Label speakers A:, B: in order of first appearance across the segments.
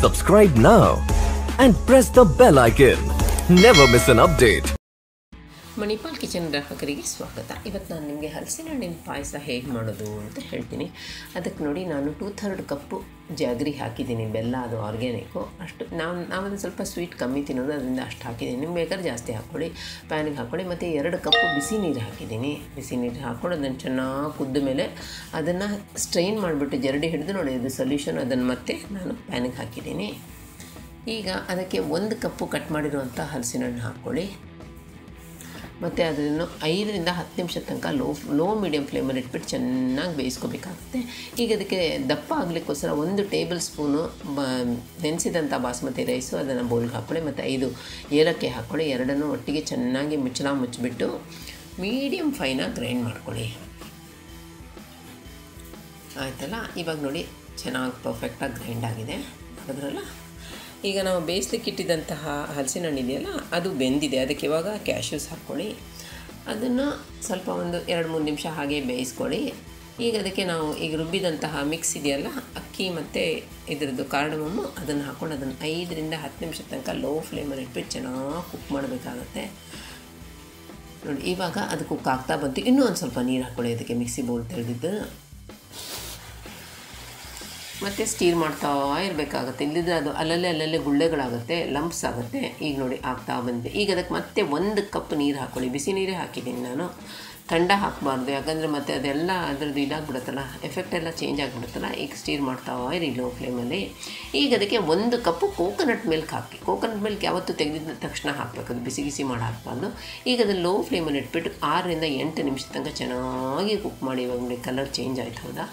A: Subscribe now and press the bell icon. Never miss an update.
B: Manipal kitchen ಗ್ರಾಹಕರಿಗೆ ಸ್ವಾಗತ ಇವತ್ತು ನಾನು ನಿಮಗೆ ಹಲಸಿನ ಹಣ್ಣಿನ ಪಾಯಸ ಹೇಗೆ ಮಾಡೋದು ಅಂತ ಹೇಳ್ತೀನಿ ಅದಕ್ಕೆ ನೋಡಿ ನಾನು ಟೂ ಥರ್ಡ್ ಕಪ್ಪು ಜಾಗ್ರಿ ಹಾಕಿದ್ದೀನಿ ಬೆಲ್ಲ ಅದು ಆರ್ಗ್ಯಾನಿಕ್ಕು ಅಷ್ಟು ನಾವು ನಾವೊಂದು ಸ್ವಲ್ಪ ಸ್ವೀಟ್ ಕಮ್ಮಿ ತಿನ್ನೋದು ಅದರಿಂದ ಅಷ್ಟು ಹಾಕಿದ್ದೀನಿ ನಿಮ್ಗೆ ಬೇಕಾದ್ರೆ ಜಾಸ್ತಿ ಹಾಕ್ಕೊಳ್ಳಿ ಪ್ಯಾನಿಗೆ ಹಾಕ್ಕೊಳ್ಳಿ ಮತ್ತು ಎರಡು ಕಪ್ಪು ಬಿಸಿ ನೀರು ಹಾಕಿದ್ದೀನಿ ಬಿಸಿ ನೀರು ಹಾಕ್ಕೊಂಡು ಅದನ್ನು ಚೆನ್ನಾಗಿ ಕುದ್ದ ಮೇಲೆ ಅದನ್ನು ಸ್ಟ್ರೈನ್ ಮಾಡಿಬಿಟ್ಟು ಜರಡಿ ಹಿಡಿದು ನೋಡಿ ಅದು ಸೊಲ್ಯೂಷನ್ ಅದನ್ನು ಮತ್ತೆ ನಾನು ಪ್ಯಾನಿಗೆ ಹಾಕಿದ್ದೀನಿ ಈಗ ಅದಕ್ಕೆ ಒಂದು ಕಪ್ಪು ಕಟ್ ಮಾಡಿರುವಂಥ ಹಲಸಿನ ಹಣ್ಣು ಹಾಕ್ಕೊಳ್ಳಿ ಮತ್ತು ಅದನ್ನು ಐದರಿಂದ ಹತ್ತು ನಿಮಿಷದ ತನಕ ಲೋ ಲೋ ಮೀಡಿಯಮ್ ಫ್ಲೇಮಲ್ಲಿ ಇಟ್ಬಿಟ್ಟು ಚೆನ್ನಾಗಿ ಬೇಯಿಸ್ಕೋಬೇಕಾಗುತ್ತೆ ಈಗ ಅದಕ್ಕೆ ದಪ್ಪ ಆಗಲಿಕ್ಕೋಸ್ಕರ ಒಂದು ಟೇಬಲ್ ಸ್ಪೂನು ಬ ನೆನೆಸಿದಂಥ ಬಾಸ್ಮತಿ ರೈಸು ಅದನ್ನು ಬೌಲ್ಗೆ ಹಾಕ್ಕೊಳ್ಳಿ ಮತ್ತು ಐದು ಏಲಕ್ಕಿ ಹಾಕ್ಕೊಳ್ಳಿ ಎರಡನ್ನೂ ಒಟ್ಟಿಗೆ ಚೆನ್ನಾಗಿ ಮುಚ್ಚಳ ಮುಚ್ಚಿಬಿಟ್ಟು ಮೀಡಿಯಮ್ ಫೈನಾಗಿ ಗ್ರೈಂಡ್ ಮಾಡ್ಕೊಳ್ಳಿ ಆಯ್ತಲ್ಲ ಇವಾಗ ನೋಡಿ ಚೆನ್ನಾಗಿ ಪರ್ಫೆಕ್ಟಾಗಿ ಗ್ರೈಂಡ್ ಆಗಿದೆ ಅದರಲ್ಲ ಈಗ ನಾವು ಬೇಯಿಸ್ಲಿಕ್ಕೆ ಇಟ್ಟಿದ್ದಂತಹ ಹಲಸಿನ ಹಣ್ಣು ಇದೆಯಲ್ಲ ಅದು ಬೆಂದಿದೆ ಅದಕ್ಕೆ ಇವಾಗ ಕ್ಯಾಶ್ಯೂಸ್ ಹಾಕ್ಕೊಳ್ಳಿ ಅದನ್ನು ಸ್ವಲ್ಪ ಒಂದು ಎರಡು ಮೂರು ನಿಮಿಷ ಹಾಗೆ ಬೇಯಿಸ್ಕೊಳ್ಳಿ ಈಗ ಅದಕ್ಕೆ ನಾವು ಈಗ ರುಬ್ಬಿದಂತಹ ಮಿಕ್ಸ್ ಇದೆಯಲ್ಲ ಅಕ್ಕಿ ಮತ್ತು ಇದ್ರದ್ದು ಕಾರ್ಡಮಮ್ಮು ಅದನ್ನು ಹಾಕ್ಕೊಂಡು ಅದನ್ನು ಐದರಿಂದ ಹತ್ತು ನಿಮಿಷದ ತನಕ ಲೋ ಫ್ಲೇಮಲ್ಲಿ ಇಟ್ಬಿಟ್ಟು ಚೆನ್ನಾಗಿ ಕುಕ್ ಮಾಡಬೇಕಾಗತ್ತೆ ನೋಡಿ ಇವಾಗ ಅದು ಕುಕ್ ಆಗ್ತಾ ಬಂತು ಇನ್ನೂ ಒಂದು ಸ್ವಲ್ಪ ನೀರು ಹಾಕ್ಕೊಳ್ಳಿ ಅದಕ್ಕೆ ಮಿಕ್ಸಿ ಬೌಲ್ ತೆಗೆದಿದ್ದು ಮತ್ತು ಸ್ಟೀರ್ ಮಾಡ್ತಾ ಇರಬೇಕಾಗತ್ತೆ ಇಲ್ಲದಿದ್ದರೆ ಅದು ಅಲ್ಲಲ್ಲೇ ಅಲ್ಲಲ್ಲೇ ಗುಳ್ಳೆಗಳಾಗುತ್ತೆ ಲಂಪ್ಸ್ ಆಗುತ್ತೆ ಈಗ ನೋಡಿ ಆಗ್ತಾ ಬಂದಿದೆ ಈಗ ಅದಕ್ಕೆ ಮತ್ತೆ ಒಂದು ಕಪ್ ನೀರು ಹಾಕ್ಕೊಳ್ಳಿ ಬಿಸಿ ನೀರೇ ಹಾಕಿದ್ದೀನಿ ನಾನು ಥಂಡ ಹಾಕಬಾರ್ದು ಯಾಕಂದರೆ ಮತ್ತೆ ಅದೆಲ್ಲ ಅದರದ್ದು ಇದಾಗ್ಬಿಡುತ್ತಲ್ಲ ಎಫೆಕ್ಟ್ ಎಲ್ಲ ಚೇಂಜ್ ಆಗಿಬಿಡುತ್ತಲ್ಲ ಈಗ ಸ್ಟೀರ್ ಮಾಡ್ತಾ ಇರಿ ಲೋ ಫ್ಲೇಮಲ್ಲಿ ಈಗ ಅದಕ್ಕೆ ಒಂದು ಕಪ್ಪು ಕೋಕೋನಟ್ ಮಿಲ್ಕ್ ಹಾಕಿ ಕೋಕೋನಟ್ ಮಿಲ್ಕ್ ಯಾವತ್ತೂ ತೆಗೆದಿದ್ದ ತಕ್ಷಣ ಹಾಕಬೇಕು ಅದು ಬಿಸಿ ಬಿಸಿ ಮಾಡಿ ಹಾಕಬಾರ್ದು ಈಗ ಅದು ಲೋ ಫ್ಲೇಮಲ್ಲಿ ಇಟ್ಬಿಟ್ಟು ಆರರಿಂದ ಎಂಟು ನಿಮಿಷ ತನಕ ಚೆನ್ನಾಗಿ ಕುಕ್ ಮಾಡಿ ಇವಾಗ ನೋಡಿ ಕಲರ್ ಚೇಂಜ್ ಆಯ್ತು ಹೌದಾ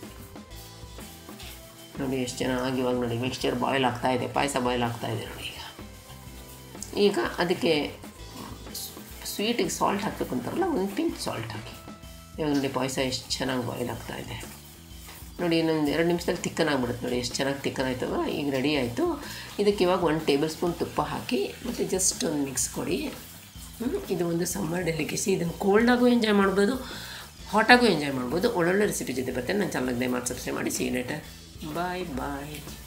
B: ನೋಡಿ ಎಷ್ಟು ಚೆನ್ನಾಗಿ ಇವಾಗ ನೋಡಿ ಮಿಕ್ಸ್ಚರ್ ಬಾಯ್ಲ್ ಆಗ್ತಾ ಇದೆ ಪಾಯಸ ಬಾಯ್ಲ್ ಆಗ್ತಾ ಇದೆ ನೋಡಿ ಈಗ ಈಗ ಅದಕ್ಕೆ ಸ್ವೀಟಿಗೆ ಸಾಲ್ಟ್ ಹಾಕಬೇಕು ಅಂತಾರಲ್ಲ ಒಂದು ಪಿಂಚ್ ಸಾಲ್ಟ್ ಹಾಕಿ ಇವಾಗ ನೋಡಿ ಪಾಯಸ ಎಷ್ಟು ಚೆನ್ನಾಗಿ ಬಾಯ್ಲ್ ಆಗ್ತಾ ಇದೆ ನೋಡಿ ಇನ್ನೊಂದು ಎರಡು ನಿಮಿಷದಲ್ಲಿ ತಿಕ್ಕನ್ ಆಗ್ಬಿಡುತ್ತೆ ನೋಡಿ ಎಷ್ಟು ಚೆನ್ನಾಗಿ ತಿಕ್ಕನ್ ಆಯ್ತದ ಈಗ ರೆಡಿ ಆಯಿತು ಇದಕ್ಕೆ ಇವಾಗ ಒಂದು ಟೇಬಲ್ ಸ್ಪೂನ್ ತುಪ್ಪ ಹಾಕಿ ಮತ್ತು ಜಸ್ಟ್ ಒಂದು ಮಿಕ್ಸ್ ಕೊಡಿ ಹ್ಮ್, ಇದು ಒಂದು ಸಮ್ಮರ್ ಡೆಲಿಕೇಸಿ ಇದನ್ನು ಕೋಲ್ಡಾಗೂ ಎಂಜಾಯ್ ಮಾಡ್ಬೋದು ಹಾಟಾಗೂ ಎಂಜಾಯ್ ಮಾಡ್ಬೋದು ಒಳ್ಳೊಳ್ಳೆ ರೆಸಿಪಿ ಜೊತೆ ಬರ್ತೇನೆ ನಾನು ಚಾನಲ್ಗೆ ದಯಮಾಡಿ ಸಬ್ಸ್ಕ್ರೈಬ್ ಮಾಡಿ ಸಿ ಲೇಟರ್ ಬಾಯ್ ಬಾಯ್